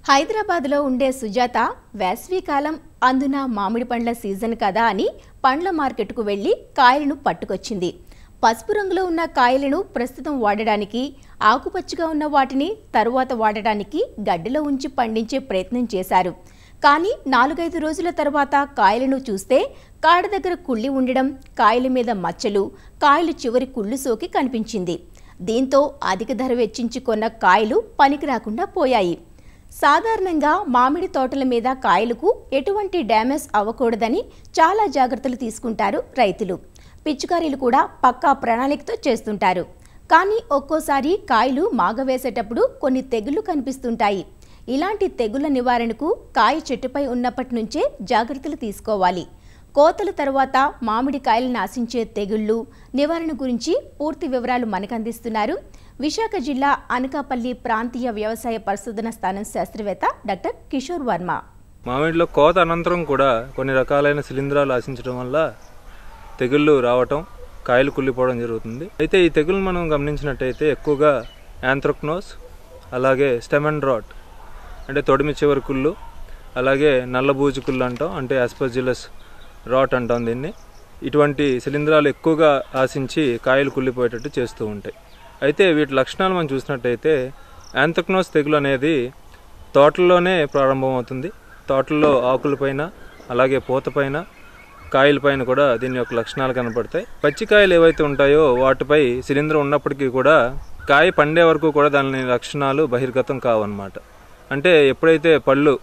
హైదరాబాద్లో ఉండే సుజాత వేసవికాలం అందున మామిడి పండ్ల సీజన్ కదా అని పండ్ల మార్కెట్కు వెళ్లి కాయలను పట్టుకొచ్చింది పసుపు రంగులో ఉన్న కాయలను ప్రస్తుతం వాడడానికి ఆకుపచ్చగా ఉన్న వాటిని తరువాత వాడడానికి గడ్డిలో ఉంచి పండించే ప్రయత్నం చేశారు కానీ నాలుగైదు రోజుల తర్వాత కాయలను చూస్తే కాడ దగ్గర కుళ్ళి ఉండడం కాయల మీద మచ్చలు కాయలు చివరి కుళ్ళు సోకి కనిపించింది దీంతో అధిక ధర వెచ్చించి కొన్న కాయలు పనికి రాకుండా పోయాయి సాధారణంగా మామిడి తోటల మీద కాయలకు ఎటువంటి డ్యామేజ్ అవ్వకూడదని చాలా జాగ్రత్తలు తీసుకుంటారు రైతులు పిచ్చుకారీలు కూడా పక్కా ప్రణాళికతో చేస్తుంటారు కానీ ఒక్కోసారి కాయలు మాగవేసేటప్పుడు కొన్ని తెగుళ్లు కనిపిస్తుంటాయి ఇలాంటి తెగుళ్ల నివారణకు కాయ చెట్టుపై ఉన్నప్పటి నుంచే జాగ్రత్తలు తీసుకోవాలి కోతల తర్వాత మామిడి కాయలను ఆశించే తెగుళ్లు నివారణ గురించి పూర్తి వివరాలు మనకు అందిస్తున్నారు విశాఖ జిల్లా అనకాపల్లి ప్రాంతీయ వ్యవసాయ పరిశోధన స్థానం శాస్త్రవేత్త డాక్టర్ కిషోర్ వర్మ మామిడిలో కోత అనంతరం కూడా కొన్ని రకాలైన శిలీంధ్రాలు ఆశించడం వల్ల తెగుళ్ళు రావటం కాయలు కుళ్ళిపోవడం జరుగుతుంది అయితే ఈ తెగులు మనం గమనించినట్టయితే ఎక్కువగా యాంథ్రక్నోస్ అలాగే స్టెమన్ రాట్ అంటే తొడిమి చివరి కుళ్ళు అలాగే నల్లబూజు కుళ్ళు అంటాం అంటే ఆస్పజిలస్ రాట్ అంటాం దీన్ని ఇటువంటి శిలీంధ్రాలు ఎక్కువగా ఆశించి కాయలు కుళ్ళిపోయేటట్టు చేస్తూ ఉంటాయి అయితే వీటి లక్షణాలు మనం చూసినట్టయితే యాంథక్నోస్ తెగులు అనేది తోటల్లోనే ప్రారంభమవుతుంది తోటల్లో ఆకులపైన అలాగే పూతపైన కాయలపైన కూడా దీని యొక్క లక్షణాలు కనపడతాయి పచ్చికాయలు ఏవైతే ఉంటాయో వాటిపై శిలీంధ్రం ఉన్నప్పటికీ కూడా కాయ పండే వరకు కూడా దాని లక్షణాలు బహిర్గతం కావన్నమాట అంటే ఎప్పుడైతే పళ్ళు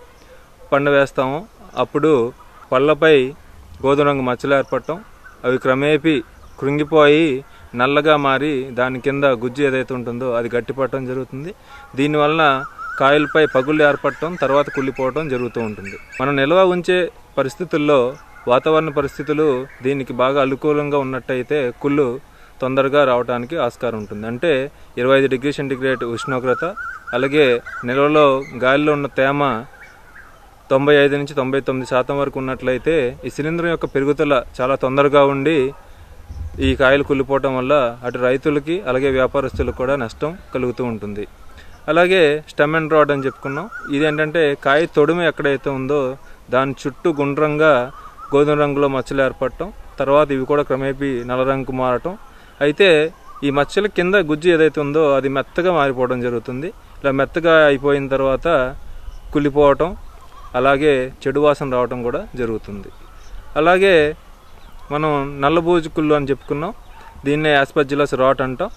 పండ వేస్తామో అప్పుడు పళ్ళపై గోధుమ రంగు మచ్చలు ఏర్పడటం అవి క్రమేపీ కృంగిపోయి నల్లగా మారి దాని కింద గుజ్జు ఏదైతే ఉంటుందో అది గట్టిపడటం జరుగుతుంది దీనివలన కాయలపై పగుళ్ళు ఏర్పడటం తర్వాత కుళ్ళిపోవటం జరుగుతూ ఉంటుంది మనం నిల్వ ఉంచే పరిస్థితుల్లో వాతావరణ పరిస్థితులు దీనికి బాగా అనుకూలంగా ఉన్నట్టయితే కుళ్ళు తొందరగా రావడానికి ఆస్కారం ఉంటుంది అంటే ఇరవై ఐదు డిగ్రీ సెంటిగ్రేడ్ ఉష్ణోగ్రత అలాగే నిల్వలో గాలిలో ఉన్న తేమ తొంభై ఐదు నుంచి తొంభై తొమ్మిది శాతం వరకు ఉన్నట్లయితే ఈ సిలిండర్ యొక్క పెరుగుదల చాలా తొందరగా ఉండి ఈ కాయలు కుళ్ళిపోవటం వల్ల అటు రైతులకి అలాగే వ్యాపారస్తులకు కూడా నష్టం కలుగుతూ ఉంటుంది అలాగే స్టెమ్ అండ్ రాడ్ అని చెప్పుకున్నాం ఇది ఏంటంటే కాయ తొడుము ఎక్కడైతే ఉందో దాని చుట్టూ గుండ్రంగా గోధుమ రంగులో మచ్చలు ఏర్పడటం తర్వాత ఇవి కూడా క్రమేపీ నల్ల రంగు మారటం అయితే ఈ మచ్చల కింద గుజ్జు ఏదైతే ఉందో అది మెత్తగా మారిపోవడం జరుగుతుంది ఇలా మెత్తగా అయిపోయిన తర్వాత కుళ్ళిపోవటం అలాగే చెడు వాసన రావటం కూడా జరుగుతుంది అలాగే మనం నల్లబూజు కుళ్ళు అని చెప్పుకున్నాం దీన్నే యాస్పజిలస్ రాట్ అంటాం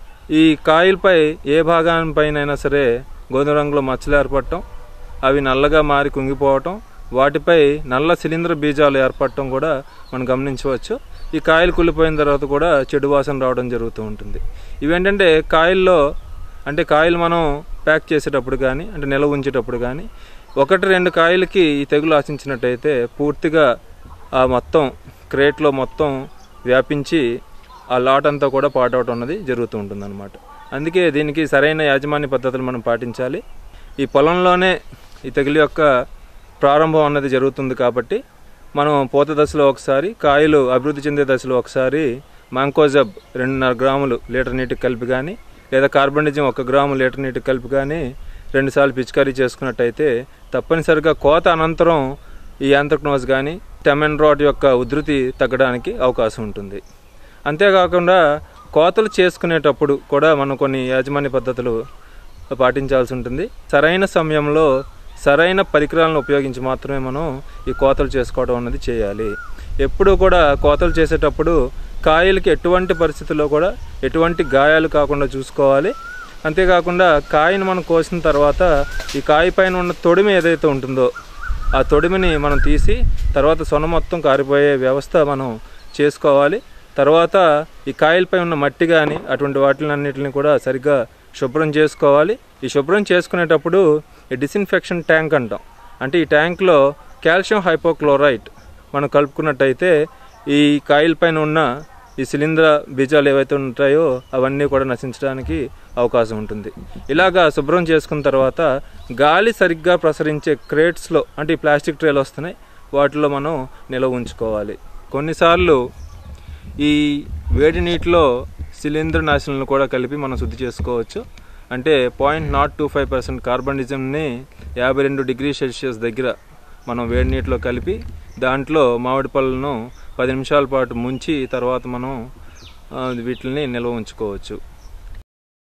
ఈ కాయలపై ఏ భాగానిపైనైనా సరే గోధుమ రంగులో మచ్చలు ఏర్పడటం అవి నల్లగా మారి కుంగిపోవటం వాటిపై నల్ల శిలీంద్ర బీజాలు ఏర్పడటం కూడా మనం గమనించవచ్చు ఈ కాయలు కుళ్ళిపోయిన తర్వాత కూడా చెడు వాసన రావడం జరుగుతూ ఉంటుంది ఇవేంటంటే కాయల్లో అంటే కాయలు మనం ప్యాక్ చేసేటప్పుడు కానీ అంటే నిల్వ ఉంచేటప్పుడు కానీ ఒకటి రెండు కాయలకి ఈ తెగులు ఆశించినట్టయితే పూర్తిగా ఆ మొత్తం క్రేట్లో మొత్తం వ్యాపించి ఆ లాట్ అంతా కూడా పాడవటం అన్నది జరుగుతూ ఉంటుంది అనమాట అందుకే దీనికి సరైన యాజమాన్య పద్ధతులు మనం పాటించాలి ఈ పొలంలోనే ఈ తెగులు యొక్క ప్రారంభం అన్నది జరుగుతుంది కాబట్టి మనం పూత దశలో ఒకసారి కాయలు అభివృద్ధి చెందే దశలో ఒకసారి మాంకోజబ్ రెండున్నర గ్రాములు లీటర్ నీటికి కలిపి కానీ లేదా కార్బనిజం ఒక గ్రాము లీటర్ నీటికి కలిపి కానీ రెండుసార్లు పిచికారీ చేసుకున్నట్టయితే తప్పనిసరిగా కోత అనంతరం ఈ యాంత్రక్నోజ్ కానీ టెమెన్ రాడ్ యొక్క ఉధృతి తగ్గడానికి అవకాశం ఉంటుంది అంతేకాకుండా కోతలు చేసుకునేటప్పుడు కూడా మనం కొన్ని యాజమాన్య పద్ధతులు పాటించాల్సి ఉంటుంది సరైన సమయంలో సరైన పరికరాలను ఉపయోగించి మాత్రమే మనం ఈ కోతలు చేసుకోవడం అన్నది చేయాలి ఎప్పుడూ కూడా కోతలు చేసేటప్పుడు కాయలకి ఎటువంటి పరిస్థితుల్లో కూడా ఎటువంటి గాయాలు కాకుండా చూసుకోవాలి అంతేకాకుండా కాయను మనం కోసిన తర్వాత ఈ కాయ పైన ఉన్న తొడిమి ఏదైతే ఉంటుందో ఆ తొడిమిని మనం తీసి తర్వాత సొన మొత్తం కారిపోయే వ్యవస్థ మనం చేసుకోవాలి తర్వాత ఈ కాయలపై ఉన్న మట్టి కానీ అటువంటి వాటిలన్నింటిని కూడా సరిగ్గా శుభ్రం చేసుకోవాలి ఈ శుభ్రం చేసుకునేటప్పుడు ఈ డిస్ఇన్ఫెక్షన్ ట్యాంక్ అంటాం అంటే ఈ ట్యాంక్లో కాల్షియం హైపోక్లోరైట్ మనం కలుపుకున్నట్టయితే ఈ కాయల పైన ఉన్న ఈ శిలీంద్ర బీజాలు ఏవైతే ఉంటాయో అవన్నీ కూడా నశించడానికి అవకాశం ఉంటుంది ఇలాగా శుభ్రం చేసుకున్న తర్వాత గాలి సరిగ్గా ప్రసరించే క్రేట్స్లో అంటే ఈ ప్లాస్టిక్ ట్రేలు వస్తున్నాయి వాటిలో మనం నిల్వ ఉంచుకోవాలి కొన్నిసార్లు ఈ వేడి నీటిలో శిలీంద్ర నాశనలను కూడా కలిపి మనం శుద్ధి చేసుకోవచ్చు అంటే point not two five percent కార్బనిజంని యాభై రెండు డిగ్రీ సెల్సియస్ దగ్గర మనం వేడి నీటిలో కలిపి దాంట్లో మామిడి పళ్ళను పది నిమిషాల పాటు ముంచి తర్వాత మనం ఆ, వీటిని నిల్వ ఉంచుకోవచ్చు